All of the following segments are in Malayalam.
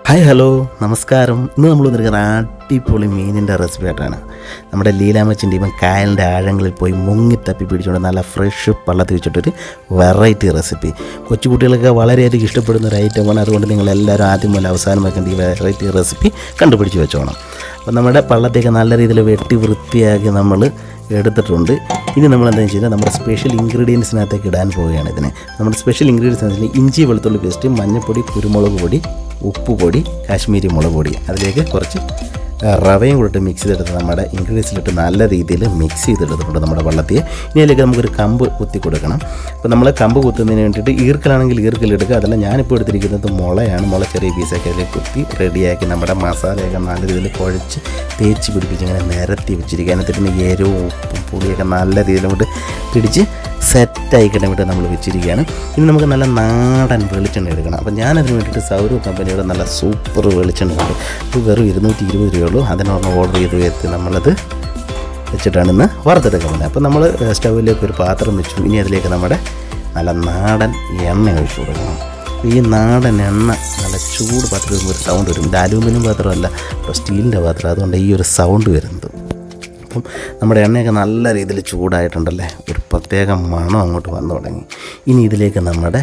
ഹായ് ഹലോ നമസ്കാരം ഇന്ന് നമ്മൾ വന്നിരിക്കുന്ന അടിപൊളി മീനിൻ്റെ റെസിപ്പി ആയിട്ടാണ് നമ്മുടെ ലീലാമച്ചിൻ്റെ ഇപ്പം കായലിൻ്റെ ആഴങ്ങളിൽ പോയി മുങ്ങി തപ്പി പിടിച്ചുകൊണ്ട് നല്ല ഫ്രഷ് പള്ളത്തിൽ വെച്ചിട്ടൊരു വെറൈറ്റി റെസിപ്പി കൊച്ചുകുട്ടികൾക്ക് വളരെയധികം ഇഷ്ടപ്പെടുന്ന ഒരു ഐറ്റമാണ് അതുകൊണ്ട് നിങ്ങൾ എല്ലാവരും ആദ്യം മുതൽ അവസാനം വെക്കേണ്ട ഈ വെറൈറ്റി റെസിപ്പി കണ്ടുപിടിച്ച് വെച്ചോണം അപ്പോൾ നമ്മുടെ പള്ളത്തേക്ക് നല്ല രീതിയിൽ വെട്ടി വൃത്തിയാക്കി നമ്മൾ എടുത്തിട്ടുണ്ട് ഇനി നമ്മൾ എന്താണെന്ന് വെച്ചാൽ നമ്മുടെ സ്പെഷ്യൽ ഇൻഗ്രീഡിയൻസിനകത്തേക്ക് ഇടാൻ പോവുകയാണ് ഇതിന് നമ്മുടെ സ്പെഷ്യൽ ഇൻഗ്രീഡിയൻസ് എന്ന് വെച്ചാൽ ഇഞ്ചി വെളുത്തുള്ളി പേസ്റ്റ് മഞ്ഞൾപ്പൊടി കുരുമുളക് പൊടി ഉപ്പ് പൊടി കാശ്മീരി മുളക് പൊടി അതിലേക്ക് കുറച്ച് ആ, റവയും കൂടിട്ട് മിക്സ് ചെയ്തെടുത്ത് നമ്മുടെ ഇൻഗ്രീഡിയൻസിലിട്ട് നല്ല രീതിയിൽ മിക്സ് ചെയ്തെടുത്തിട്ടുണ്ട് നമ്മുടെ വെള്ളത്തിയെ ഇനി അതിലേക്ക് നമുക്കൊരു കമ്പ് കുത്തി കൊടുക്കണം അപ്പോൾ നമ്മൾ കമ്പ് കുത്തുന്നതിന് വേണ്ടിയിട്ട് ഈർക്കലാണെങ്കിൽ ഈർക്കലെടുക്കുക അതല്ല ഞാനിപ്പോൾ എടുത്തിരിക്കുന്നത് മുളയാണ് മുള ചെറിയ പീസൊക്കെ അതിലേക്ക് കുത്തി റെഡിയാക്കി നമ്മുടെ മസാലയൊക്കെ നല്ല രീതിയിൽ കുഴച്ച് തേച്ച് പിടിപ്പിച്ച് ഇങ്ങനെ നിരത്തി വെച്ചിരിക്കുക എന്നിട്ട് പിന്നെ എരിവും ഉപ്പും പുളിയൊക്കെ നല്ല രീതിയിൽ കൊണ്ട് പിടിച്ച് സെറ്റായി കിട്ടാൻ വേണ്ടി നമ്മൾ വെച്ചിരിക്കുകയാണ് ഇനി നമുക്ക് നല്ല നാടൻ വെളിച്ചെണ്ണ എടുക്കണം അപ്പോൾ ഞാനതിന് വേണ്ടിയിട്ട് സൗരവ് കമ്പനിയുടെ നല്ല സൂപ്പർ വെളിച്ചെണ്ണ ഉണ്ട് ഇത് വെറും ഇരുന്നൂറ്റി ഇരുപത് രൂപയുള്ളൂ അതിനൊരെണ്ണം ഓർഡർ ചെയ്ത് എത്തി നമ്മളത് വെച്ചിട്ടാണ് ഇന്ന് വറുത്തെടുക്കാൻ പോകുന്നത് അപ്പോൾ നമ്മൾ സ്റ്റൗവിലേക്ക് ഒരു പാത്രം വെച്ചു ഇനി അതിലേക്ക് നമ്മുടെ നല്ല നാടൻ എണ്ണ ഒഴിച്ചു കൊടുക്കണം ഈ നാടൻ എണ്ണ നല്ല ചൂട് പാത്രത്തിൽ വരുമ്പോൾ ഒരു സൗണ്ട് വരും ഇത് അലൂമിനിയം പാത്രമല്ല ഇപ്പോൾ സ്റ്റീലിൻ്റെ പാത്രം അതുകൊണ്ട് ഈ ഒരു സൗണ്ട് വരുന്നത് അപ്പം നമ്മുടെ എണ്ണയൊക്കെ നല്ല രീതിയിൽ ചൂടായിട്ടുണ്ടല്ലേ ഒരു പ്രത്യേക മണം അങ്ങോട്ട് വന്നു തുടങ്ങി ഇനി ഇതിലേക്ക് നമ്മുടെ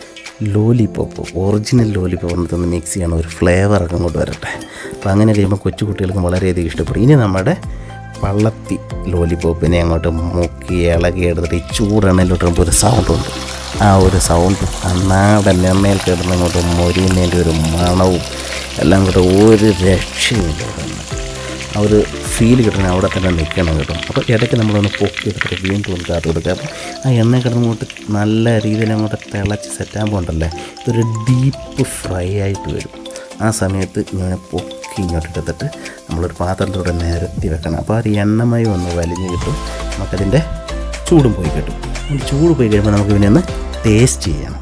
ലോലിപോപ്പ് ഒറിജിനൽ ലോലിപോപ്പ് എന്നിട്ടൊന്ന് മിക്സ് ചെയ്യണം ഒരു ഫ്ലേവറൊക്കെ അങ്ങോട്ട് വരട്ടെ അപ്പോൾ അങ്ങനെ കഴിയുമ്പോൾ കൊച്ചു കുട്ടികൾക്കും വളരെയധികം ഇഷ്ടപ്പെടും ഇനി നമ്മുടെ വള്ളത്തി ലോലിപോപ്പിനെ അങ്ങോട്ട് മുക്കി ഇളകി എടുത്തിട്ട് ഈ ചൂടെണ്ണയിലോട്ട് ഇടുമ്പോൾ ഒരു സൗണ്ടുണ്ട് ആ ഒരു സൗണ്ട് ആ നാടൻ എണ്ണയിൽ കിടന്ന് അങ്ങോട്ട് മൊരിയുന്നതിൻ്റെ ഒരു മണവും എല്ലാം കൂടെ ഒരു രക്ഷയുമില്ല ഇവിടെ നിന്ന്. ആ ഒരു ഫീൽ കിട്ടണം അവിടെ തന്നെ നിൽക്കണം കേട്ടോ അപ്പോൾ ഇടയ്ക്ക് നമ്മളൊന്ന് പൊക്കി എടുത്തിട്ട് വീണ്ടും ഒന്ന് കാത്തു കൊടുക്കുക അപ്പോൾ ആ എണ്ണ കിടന്നങ്ങോട്ട് നല്ല രീതിയിൽ അങ്ങോട്ട് തിളച്ച് സെറ്റാകുമ്പോൾ ഉണ്ടല്ലേ ഇതൊരു ഡീപ്പ് ഫ്രൈ ആയിട്ട് വരും ആ സമയത്ത് ഇങ്ങനെ പൊക്കി ഇങ്ങോട്ട് എടുത്തിട്ട് നമ്മളൊരു പാത്രത്തിലൂടെ നിരത്തി വെക്കണം അപ്പോൾ ആ ഒരു എണ്ണമയം ഒന്ന് വലിഞ്ഞ് കിട്ടും നമുക്കതിൻ്റെ ചൂടും പോയി കിട്ടും ഈ ചൂട് പോയി കഴിയുമ്പോൾ നമുക്ക് പിന്നെ ഒന്ന് ടേസ്റ്റ് ചെയ്യണം